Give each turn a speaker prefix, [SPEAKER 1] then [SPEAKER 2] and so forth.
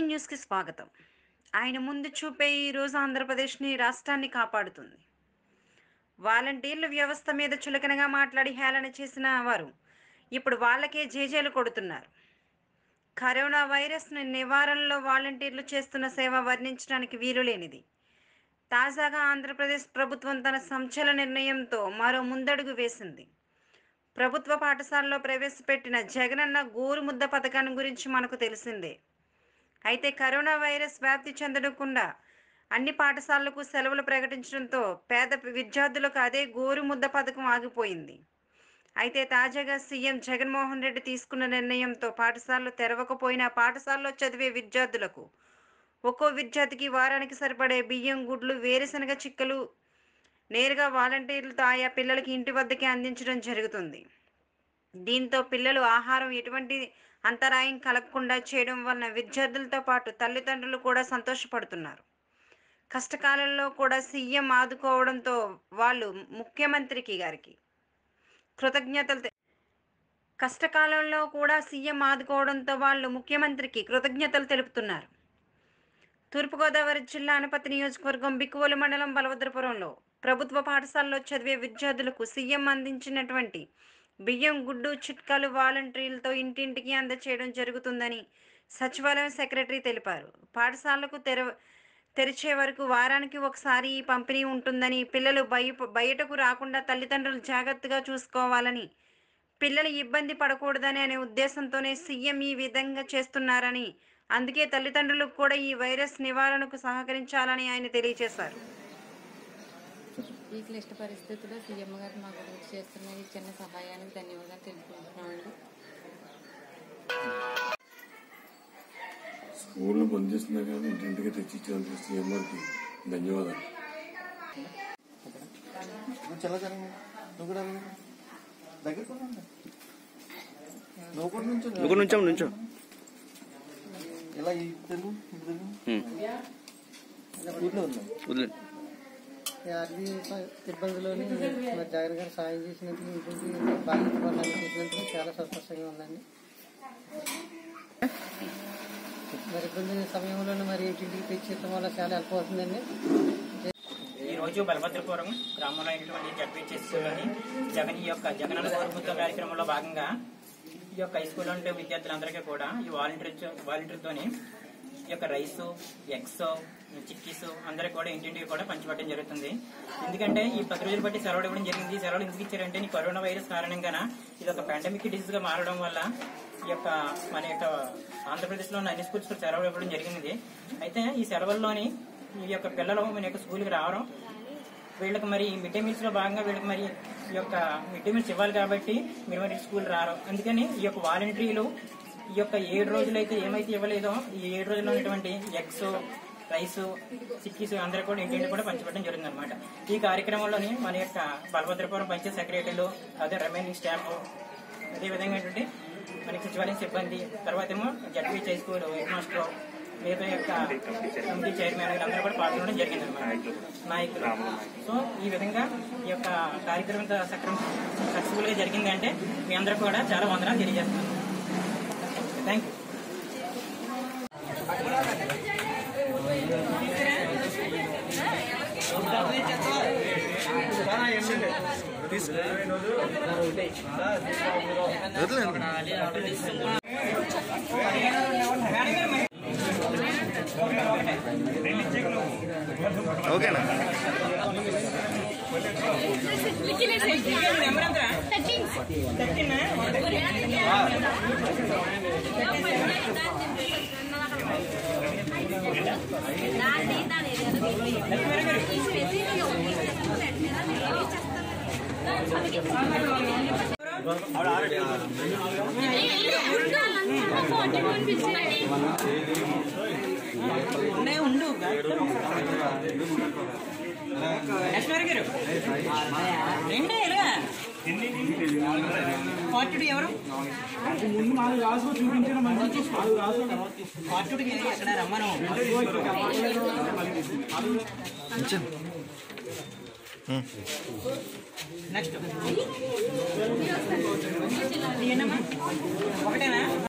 [SPEAKER 1] న్యూస్కి స్వాగతం ఆయన ముందు చూపే ఈ రోజు ఆంధ్రప్రదేశ్ని రాష్ట్రాన్ని కాపాడుతుంది వాలంటీర్ల వ్యవస్థ మీద చులకనగా మాట్లాడి హేళన చేసిన వారు ఇప్పుడు వాళ్ళకే జేజేలు కొడుతున్నారు కరోనా వైరస్ను నివారణలో వాలంటీర్లు చేస్తున్న సేవ వర్ణించడానికి వీలులేనిది తాజాగా ఆంధ్రప్రదేశ్ ప్రభుత్వం తన సంచలన నిర్ణయంతో మరో ముందడుగు వేసింది ప్రభుత్వ పాఠశాలలో ప్రవేశపెట్టిన జగనన్న గోరు ముద్ద పథకాన్ని గురించి మనకు తెలిసిందే అయితే కరోనా వైరస్ వ్యాప్తి చెందకుండా అన్ని పాఠశాలలకు సెలవులు ప్రకటించడంతో పేద విద్యార్థులకు అదే గోరు ముద్ద పథకం ఆగిపోయింది అయితే తాజాగా సీఎం జగన్మోహన్ రెడ్డి తీసుకున్న నిర్ణయంతో పాఠశాలలు తెరవకపోయినా పాఠశాలలో చదివే విద్యార్థులకు ఒక్కో విద్యార్థికి వారానికి సరిపడే బియ్యం గుడ్లు వేరుశనగ చిక్కలు నేరుగా వాలంటీర్లతో ఆయా పిల్లలకి ఇంటి వద్దకే అందించడం జరుగుతుంది దీంతో పిల్లలు ఆహారం ఎటువంటి అంతరాయం కలగకుండా చేయడం వలన విద్యార్థులతో పాటు తల్లిదండ్రులు కూడా సంతోషపడుతున్నారు కష్టకాలంలో కూడా సీఎం ఆదుకోవడంతో వాళ్ళు ముఖ్యమంత్రికి గారికి కృతజ్ఞతలు తె- కష్టకాలంలో కూడా సీఎం ఆదుకోవడంతో వాళ్ళు ముఖ్యమంత్రికి కృతజ్ఞతలు తెలుపుతున్నారు తూర్పుగోదావరి జిల్లా అనపతి నియోజకవర్గం బిక్కువలు మండలం బలభద్రపురంలో ప్రభుత్వ పాఠశాలలో చదివే విద్యార్థులకు సీఎం అందించినటువంటి బియ్యం గుడ్డు చిట్కాలు వాలంటీర్లతో ఇంటింటికి అందచేయడం జరుగుతుందని సచివాలయం సెక్రటరీ తెలిపారు పాఠశాలకు తెర తెరిచే వరకు వారానికి ఒకసారి ఈ పంపిణీ ఉంటుందని పిల్లలు బయ బయటకు రాకుండా తల్లిదండ్రులు జాగ్రత్తగా చూసుకోవాలని పిల్లలు ఇబ్బంది పడకూడదని అనే ఉద్దేశంతోనే సీఎం ఈ విధంగా చేస్తున్నారని అందుకే తల్లిదండ్రులకు కూడా ఈ వైరస్ నివారణకు సహకరించాలని ఆయన తెలియజేశారు
[SPEAKER 2] ఈ క్లిష్ట పరిస్థితుల్లో సీఎం గారు మా గురించి చేస్తున్న ఈ చిన్న సహాయానికి ధన్యవాదాలు తెలుపుకుంటున్నామండి
[SPEAKER 3] స్కూల్లో పనిచేస్తున్నా కానీ ఇంటింటికి తెచ్చిచ్చేందుకు సీఎం గారికి ధన్యవాదాలు
[SPEAKER 4] నువ్వు చల్ల జరగండి నువ్వు కూడా వెళ్ళు. దగ్గరికి రండి. నువ్వు కూడా నుంచో
[SPEAKER 5] నువ్వు నుంచో నుంచో
[SPEAKER 4] ఇలా ఈ తెలుగు ఇటు తెలుగు ఇట్లా ఉందా
[SPEAKER 5] వదిలేదు
[SPEAKER 6] ఆర్థిక ఇబ్బందులోని మరి జగన్ గారు సాయం చేసినందుకు ఇంటికి బాధ్యత పనులు చేసినందుకు చాలా సంతోషంగా ఉందండి మరి ఇబ్బంది సమయంలోనే మరి ఇంటింటికి తెచ్చేయడం వల్ల చాలా హెల్ప్ అవుతుందండి
[SPEAKER 7] ఈ రోజు బలభద్రపురం గ్రామంలో అయినటువంటి జడ్పీహెచ్ స్కూల్లోని జగన్ ఈ యొక్క జగనన్న గౌరవబుద్ధ కార్యక్రమంలో భాగంగా ఈ యొక్క హై స్కూల్లో ఉండే విద్యార్థులందరికీ కూడా ఈ వాలంటీర్ వాలంటీర్తోని ఈ యొక్క రైస్ ఎగ్స్ చిక్కీస్ అందరికి కూడా ఇంటింటికి కూడా పంచిపెట్టడం జరుగుతుంది ఎందుకంటే ఈ పది రోజులు బట్టి సెలవులు ఇవ్వడం జరిగింది ఈ సెలవులు ఎందుకు ఇచ్చారంటే ఈ కరోనా వైరస్ కారణంగా ఇది ఒక పాండమిక్ డిసీజ్ గా మారడం వల్ల ఈ యొక్క మన యొక్క ఆంధ్రప్రదేశ్ లో ఉన్న అన్ని స్కూల్స్ కూడా సెలవులు ఇవ్వడం జరిగింది అయితే ఈ సెలవుల్లోని ఈ యొక్క పిల్లలు మన యొక్క స్కూల్కి రావడం వీళ్ళకి మరి మిడ్ డే మీల్స్ లో భాగంగా వీళ్ళకి మరి ఈ యొక్క మిడ్ డే మీల్స్ ఇవ్వాలి కాబట్టి మీరు మరి స్కూల్ రారు అందుకని ఈ యొక్క వాలంటీర్లు ఈ యొక్క ఏడు రోజులు అయితే ఏమైతే ఇవ్వలేదో ఈ ఏడు రోజుల్లో ఉన్నటువంటి ఎగ్స్ రైస్ చిక్కీస్ అందరూ కూడా ఇంటింటి కూడా పంచిపెట్టడం జరిగింది అనమాట ఈ కార్యక్రమంలోని మన యొక్క బలభద్రపురం పంచాయత్ సెక్రటరీలు అదే రిమైనింగ్ స్టాఫ్ అదే విధంగా ఏంటంటే మనకి సచివాలయం సిబ్బంది తర్వాత ఏమో ZP high school head master మిగతా యొక్క కమిటీ చైర్మన్ వీళ్ళందరూ కూడా పాల్గొనడం జరిగింది అనమాట నాయకులు సో ఈ విధంగా ఈ యొక్క కార్యక్రమం సక్రమ సక్సెస్ఫుల్ గా జరిగింది అంటే మీ అందరూ కూడా చాలా వందనాలు తెలియజేస్తున్నాను థ్యాంక్ యూ
[SPEAKER 5] ఓకేనా
[SPEAKER 7] ఉండు లక్ష్మీ గారు రెండే ఇలా ఫార్టీ ఎవరు ఫార్టీ ఎక్కడ రమ్మను నెక్స్ట్ ఒకటేనా